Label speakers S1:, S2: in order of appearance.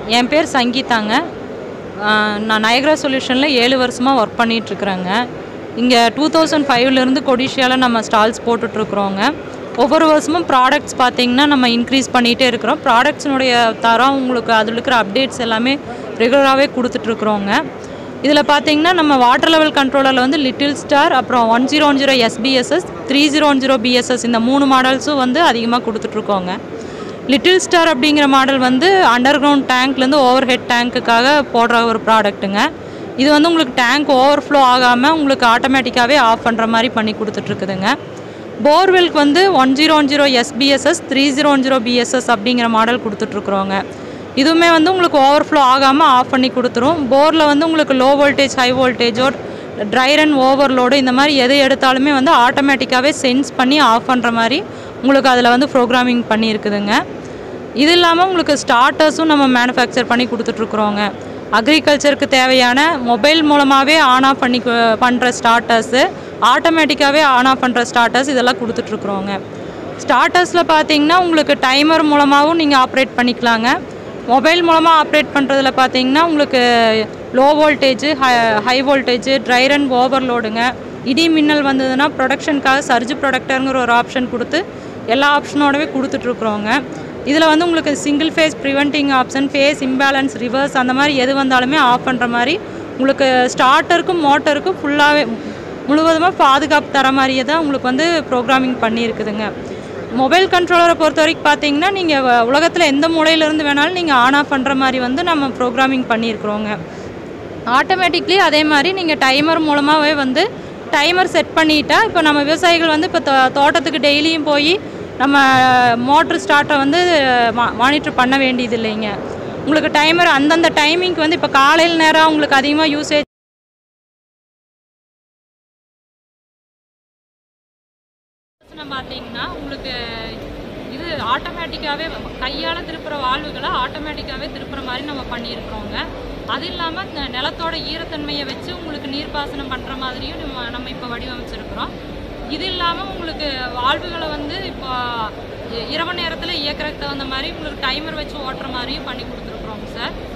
S1: என் பேர் சங்கீதாங்க ஆஹ் நான் நயக்ரா சொல்யூஷனில் ஏழு வருஷமாக ஒர்க் பண்ணிகிட்ருக்குறேங்க இங்கே டூ தௌசண்ட் ஃபைவ்லேருந்து கொடிஷியாவில் நம்ம ஸ்டால்ஸ் போட்டுட்ருக்குறோங்க ஒவ்வொரு வருஷமும் ப்ராடக்ட்ஸ் பார்த்திங்கன்னா நம்ம இன்க்ரீஸ் பண்ணிகிட்டே இருக்கிறோம் ப்ராடக்ட்ஸினுடைய தரம் உங்களுக்கு அதில் இருக்கிற அப்டேட்ஸ் எல்லாமே ரெகுலராகவே கொடுத்துட்ருக்குறோங்க இதில் பார்த்தீங்கன்னா நம்ம வாட்டர் லெவல் கண்ட்ரோலரில் வந்து லிட்டில் ஸ்டார் அப்புறம் one zero one zero SPSS three zero one zero BSS இந்த மூணு மாடல்ஸும் வந்து அதிகமாக கொடுத்துட்ருக்கோங்க லிட்டில் ஸ்டார் அப்படிங்கிற மாடல் வந்து அண்டர் கிரவுண்ட் டேங்க்லேருந்து ஓவர் ஹெட் டேங்க்குக்காக போடுற ஒரு ப்ராடக்ட்டுங்க இது வந்து உங்களுக்கு டேங்க் ஓவர்ஃப்ளோ ஆகாமல் உங்களுக்கு ஆட்டோமேட்டிக்காகவே ஆஃப் பண்ணுற மாதிரி பண்ணி கொடுத்துட்ருக்குதுங்க போர்வெல்க்கு வந்து one zero one zero SPSS three zero one zero BSS அப்படிங்கிற மாடல் கொடுத்துட்ருக்குறோங்க இதுவுமே வந்து உங்களுக்கு ஓவர்ஃப்ளோ ஆகாமல் ஆஃப் பண்ணி கொடுத்துரும் போரில் வந்து உங்களுக்கு லோ வோல்டேஜ் ஹை வோல்டேஜோ ட்ரை ரன் ஓவர்லோடு இந்த மாதிரி எது எடுத்தாலுமே வந்து ஆட்டோமேட்டிக்காகவே சென்ஸ் பண்ணி ஆஃப் பண்ணுற மாதிரி உங்களுக்கு அதில் வந்து ப்ரோக்ராமிங் பண்ணியிருக்குதுங்க இது இல்லாமல் உங்களுக்கு ஸ்டார்டர்ஸும் நம்ம மேனுஃபேக்சர் பண்ணி கொடுத்துட்ருக்குறோங்க அக்ரிகல்ச்சருக்கு தேவையான மொபைல் மூலமாகவே ஆன் ஆஃப் பண்ணி பண்ணுற ஸ்டார்டர்ஸு ஆட்டோமேட்டிக்காகவே ஆன் ஆஃப் பண்ணுற ஸ்டார்டர்ஸ் இதெல்லாம் கொடுத்துட்ருக்குறோங்க ஸ்டார்டர்ஸில் பார்த்தீங்கன்னா உங்களுக்கு டைமர் மூலமாகவும் நீங்கள் ஆப்ரேட் பண்ணிக்கலாங்க மொபைல் மூலமாக ஆப்ரேட் பண்ணுறதுல பார்த்தீங்கன்னா உங்களுக்கு low voltage high high voltage dry run ஓவர்லோடுங்க இடி மின்னல் வந்ததுன்னா ப்ரொடக்ஷனுக்காக சர்ஜ் ப்ரொடக்டருங்கிற ஒரு ஆப்ஷன் கொடுத்து எல்லா ஆப்ஷனோடவே கொடுத்துட்ருக்குறோங்க இதில் வந்து உங்களுக்கு single phase preventing option phase imbalance reverse அந்த மாதிரி எது வந்தாலுமே ஆஃப் பண்ணுற மாதிரி உங்களுக்கு ஸ்டார்ட்டருக்கும் மோட்டருக்கும் ஃபுல்லாகவே முழுவதுமாக பாதுகாப்பு தர மாதிரியே தான் உங்களுக்கு வந்து ப்ரோக்ராமிங் பண்ணியிருக்குதுங்க மொபைல் கண்ட்ரோலரை பொறுத்த வரைக்கும் பார்த்தீங்கன்னா நீங்கள் உலகத்தில் எந்த மூலையிலேருந்து வேணாலும் நீங்கள் ஆன் ஆஃப் பண்ணுற மாதிரி வந்து நம்ம ப்ரோக்ராமிங் பண்ணியிருக்கிறோங்க ஆட்டோமேட்டிக்லி அதே மாதிரி நீங்கள் டைமர் மூலமாகவே வந்து டைமர் செட் பண்ணிட்டா இப்போ நம்ம விவசாயிகள் வந்து இப்போ தோ- தோட்டத்துக்கு டெய்லியும் போய் நம்ம மோட்ரு ஸ்டார்ட்டை வந்து மானிட்டர் பண்ண வேண்டியது இல்லைங்க உங்களுக்கு டைமர் அந்தந்த டைமிங்க்கு வந்து இப்போ காலையில் நேரம் உங்களுக்கு அதிகமாக யூசேஜ் பார்த்தீங்கன்னா உங்களுக்கு இது ஆட்டோமேட்டிக்காகவே கையால் திருப்புற வால்வுகளை ஆட்டோமேட்டிக்காகவே திருப்புற மாதிரி நம்ம பண்ணியிருக்கிறோங்க அது இல்லாமல் இந்த நிலத்தோட ஈரத்தன்மையை வச்சு உங்களுக்கு நீர்ப்பாசனம் பண்ணுற மாதிரியும் நம்ம நம்ம இப்போ வடிவமைச்சிருக்கிறோம் இது இல்லாமல் உங்களுக்கு வால்வுகளை வந்து இப்போ இ- இரவு நேரத்தில் இயக்கிறதுக்கு தகுந்த மாதிரி உங்களுக்கு டைமர் வச்சு ஓட்டுற மாதிரியும் பண்ணி கொடுத்துருக்குறோங்க சார்